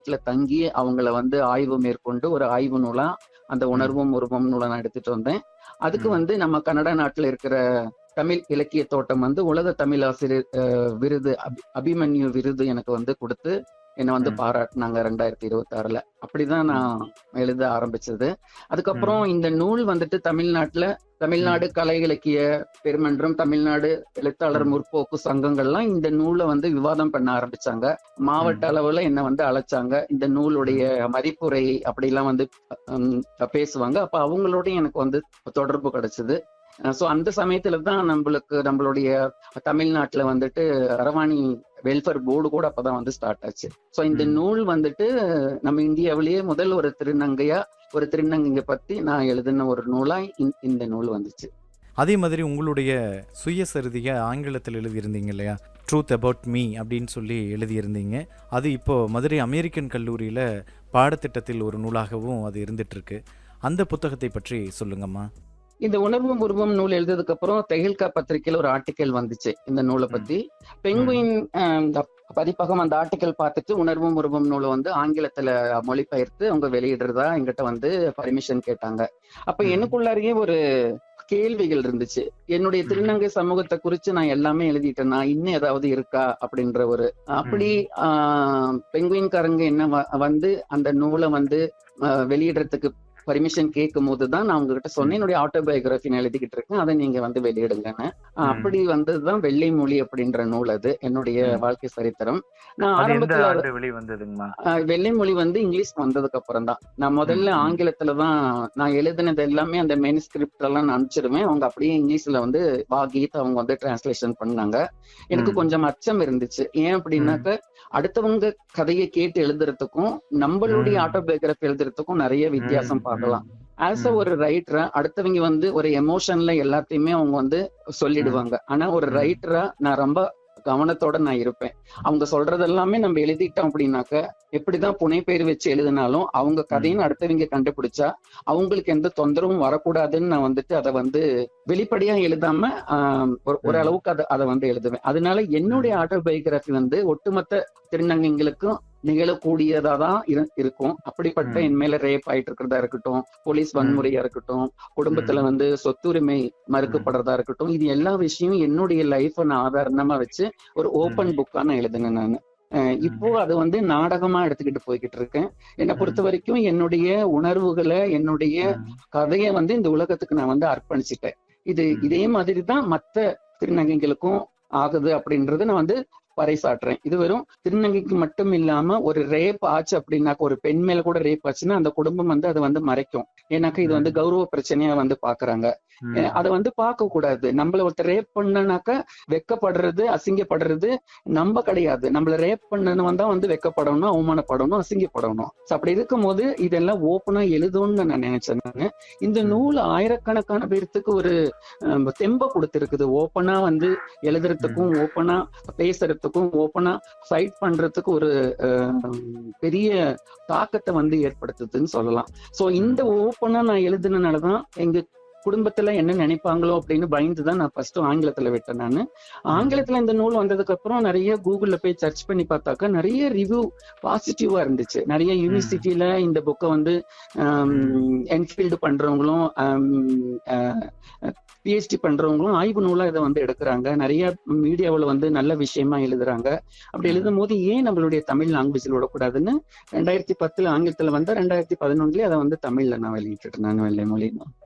வீட்டுல தங்கி அவங்கள வந்து ஆய்வு மேற்கொண்டு ஒரு ஆய்வு நூலா அந்த உணர்வும் உருவம் நூலை நான் எடுத்துட்டு வந்தேன் அதுக்கு ம். வந்து நம்ம கன்னட நாட்டுல இருக்கிற தமிழ் இலக்கிய தோட்டம் வந்து உலக தமிழ் ஆசிரியர் அஹ், விருது அபி- அபிமன்யு விருது எனக்கு வந்து கொடுத்து என்னை வந்து ம். பாராட்டினாங்க ரெண்டாயிரத்தி இருபத்தி ஆறுல அப்படிதான் நான் எழுத ஆரம்பிச்சது அதுக்கப்புறம் இந்த நூல் வந்துட்டு தமிழ்நாட்டுல தமிழ்நாடு கலை இலக்கிய பெருமன்றம் தமிழ்நாடு எழுத்தாளர் ம். முற்போக்கு சங்கங்கள்லாம் இந்த நூலை வந்து விவாதம் பண்ண ஆரம்பிச்சாங்க மாவட்ட அளவுல என்ன வந்து அழைச்சாங்க இந்த நூலுடைய மதிப்புரை அப்படிலாம் வந்து ஹம், பேசுவாங்க அப்ப அவங்களோடயும் எனக்கு வந்து தொடர்பு கிடைச்சது ஸோ அந்த சமயத்துல தான் நம்மளுக்கு நம்மளுடைய தமிழ்நாட்டுல வந்துட்டு அரவாணி வெல்ஃபேர் போர்டு கூட அப்பதான் வந்து ஸ்டார்ட் ஆச்சு ஸோ இந்த ம். நூல் வந்துட்டு நம்ம இந்தியாவிலேயே முதல் ஒரு திருநங்கையா ஒரு திருநங்கைங்க பத்தி நான் எழுதின ஒரு நூலா இந்த- இந்த நூல் வந்துச்சு அதே மாதிரி உங்களுடைய சுயசரிதியை ஆங்கிலத்தில் எழுதியிருந்தீங்க இல்லையா ட்ரூத் அபவுட் மீ அப்படின்னு சொல்லி எழுதியிருந்தீங்க அது இப்போ மதுரை அமெரிக்கன் கல்லூரியில் பாடத்திட்டத்தில் ஒரு நூலாகவும் அது இருந்துட்டு இருக்கு அந்த புத்தகத்தை பற்றி சொல்லுங்கம்மா இந்த உணர்வும் உருவம் நூல் எழுதியதுக்கு அப்புறம் தெஹில்கா பத்திரிகையில ஒரு ஆர்டிக்கல் வந்துச்சு இந்த நூலை பத்தி பெங்குயின் இந்த பதிப்பகம் அந்த ஆர்டிக்கல் பார்த்துட்டு உணர்வும் உருவம் நூலை வந்து ஆங்கிலத்துல மொழிபெயர்த்து அவங்க வெளியிடுறதா எங்கிட்ட வந்து பர்மிஷன் கேட்டாங்க அப்ப ம். எனக்குள்ளாரையே ஒரு கேள்விகள் இருந்துச்சு என்னுடைய ம். திருநங்கை சமூகத்தை குறிச்சு நான் எல்லாமே எழுதிட்டேனா இன்னும் ஏதாவது இருக்கா அப்படின்ற ஒரு அப்படி ஆஹ் பெங்குயின்காரங்க என்ன வ- வந்து அந்த நூலை வந்து ஆஹ் வெளியிடுறதுக்கு பர்மிஷன் கேட்கும் போது தான் நான் உங்ககிட்ட சொன்னேன் என்னுடைய ஆட்டோபயோகிராஃபி நான் எழுதிக்கிட்டு இருக்கேன் அதை நீங்க வந்து வெளியிடுங்கன்னு ஆஹ் ம். அப்படி வந்ததுதான் வெள்ளை மொழி அப்படின்ற நூல் அது என்னுடைய ம். வாழ்க்கை சரித்திரம் நான் அது எந்த ஆரம்பத்துல ஆண்டு வெளி வந்ததுங்கம்மா ஆஹ் வெள்ளை மொழி வந்து இங்கிலீஷ் வந்ததுக்கு அப்புறம் தான் நான் முதல்ல ம், ம். ஆங்கிலத்துல தான் நான் எழுதினது எல்லாமே அந்த மெயின் ஸ்கிரிப்ட் எல்லாம் நான் அனுப்பிச்சிருவேன் அவங்க அப்படியே இங்கிலீஷ்ல வந்து வா கீத் அவங்க வந்து டிரான்ஸ்லேஷன் பண்ணாங்க எனக்கு ம். கொஞ்சம் அச்சம் இருந்துச்சு ஏன் அப்படின்னாக்க அடுத்தவங்க கதையை கேட்டு எழுதுறதுக்கும் நம்மளுடைய ம். ஆட்டோபயோகிராஃபி எழுதுறதுக்கும் நிறைய வித்தியாசம் ம், பார்க்கலாம் ம். ஆஸ் அ ம். ஒரு ரைட்டரா அடுத்தவங்க வந்து ஒரு எமோஷன்ல எல்லாத்தையுமே அவங்க வந்து சொல்லிடுவாங்க ஆனா ஒரு ம். ரைட்டரா நான் ரொம்ப கவனத்தோட நான் இருப்பேன் அவங்க சொல்றது எல்லாமே நம்ம எழுதிட்டோம் அப்படின்னாக்க எப்படிதான் புனைப்பெயர் வச்சு எழுதினாலும் அவங்க கதைன்னு அடுத்தவங்க கண்டுபிடிச்சா அவங்களுக்கு எந்த தொந்தரவும் வரக்கூடாதுன்னு நான் வந்துட்டு அதை வந்து வெளிப்படையா எழுதாம ஆஹ், ஒரு ம். ஓரளவுக்கு அதை அதை வந்து எழுதுவேன் அதனால என்னுடைய ஆட்டோபயோகிராஃபி வந்து ஒட்டுமொத்த திருநங்கைகளுக்கும் நிகழக்கூடியதா தான் இரு- இருக்கும் அப்படிப்பட்ட ம். என் மேல ரேப் ஆயிட்டு இருக்கிறதா இருக்கட்டும் போலீஸ் ம். வன்முறையா இருக்கட்டும் குடும்பத்துல வந்து சொத்துரிமை மறுக்கப்படுறதா இருக்கட்டும் இது எல்லா விஷயம் என்னுடைய லைஃப நான் ஆதாரணமா வச்சு ஒரு ஓபன் புக்கா நான் எழுதுனேன் நான் இப்போ அது வந்து நாடகமா எடுத்துக்கிட்டு போய்கிட்டு இருக்கேன் என்னை பொறுத்த வரைக்கும் என்னுடைய உணர்வுகளை என்னுடைய ம். கதையை வந்து இந்த உலகத்துக்கு நான் வந்து அர்ப்பணிச்சிட்டேன் இது ம். இதே மாதிரி தான் மத்த திருநங்கைகளுக்கும் ஆகுது அப்படின்றது நான் வந்து பறைசாற்றுறேன் இது வெறும் திருநங்கைக்கு மட்டும் இல்லாம ஒரு ரேப் ஆச்சு அப்படின்னாக்க ஒரு பெண் மேல கூட ரேப் ஆச்சுன்னா அந்த குடும்பம் வந்து அதை வந்து மறைக்கும் ஏன்னாக்கா இது வந்து கௌரவ பிரச்சனையா வந்து பாக்குறாங்க ம். அஹ் அதை வந்து பார்க்க கூடாது நம்மள ஒருத்தர் ரேப் பண்ணனாக்கா வெக்கப்படுறது அசிங்கப்படுறது நம்ம கிடையாது நம்மள ரேப் பண்ணனவன் தான் வந்து வெக்கப்படணும் அவமானப்படணும் அசிங்கப்படணும் So அப்படி இருக்கும்போது இதெல்லாம் ஓப்பனா எழுதணும்னு நான் நினைச்சேன் நானு இந்த ம். நூல் ஆயிரக்கணக்கான பேர்த்துக்கு ஒரு அஹ், தெம்ப கொடுத்திருக்குது ஓப்பனா வந்து எழுதுறதுக்கும் ஓப்பனா பேசுறதுக்கும் ஓப்பனா ஃபைட் பண்றதுக்கு ஒரு அஹ், பெரிய தாக்கத்தை வந்து ஏற்படுத்துதுன்னு சொல்லலாம் சோ இந்த ஓப்பனா நான் எழுதுனதுனாலதான் எங்க குடும்பத்துல என்ன நினைப்பாங்களோ அப்படின்னு பயந்து தான் நான் ஃபர்ஸ்ட் ஆங்கிலத்துல விட்டேன் நான் ஆங்கிலத்துல இந்த நூல் வந்ததுக்கு அப்புறம் நிறைய கூகுள்ல போய் சர்ச் பண்ணி பார்த்தாக்கா நிறைய ரிவ்யூ பாசிட்டிவா இருந்துச்சு நிறைய யூனிவர்சிட்டியில இந்த புக்கை வந்து என்ஃபீல்டு பண்றவங்களும் பிஹெச்டி பண்றவங்களும் ஆய்வு நூலா இதை வந்து எடுக்கிறாங்க நிறைய மீடியாவில் வந்து நல்ல விஷயமா எழுதுறாங்க அப்படி ம். எழுதும் போது ஏன் நம்மளுடைய தமிழ் லாங்குவேஜில் விடக்கூடாதுன்னு ரெண்டாயிரத்தி பத்துல ஆங்கிலத்துல வந்தா ரெண்டாயிரத்தி பதினொன்னுலயே அதை வந்து தமிழ்ல நான் வெளியிட்டுட்டேன் நான் வெள்ளை மொழி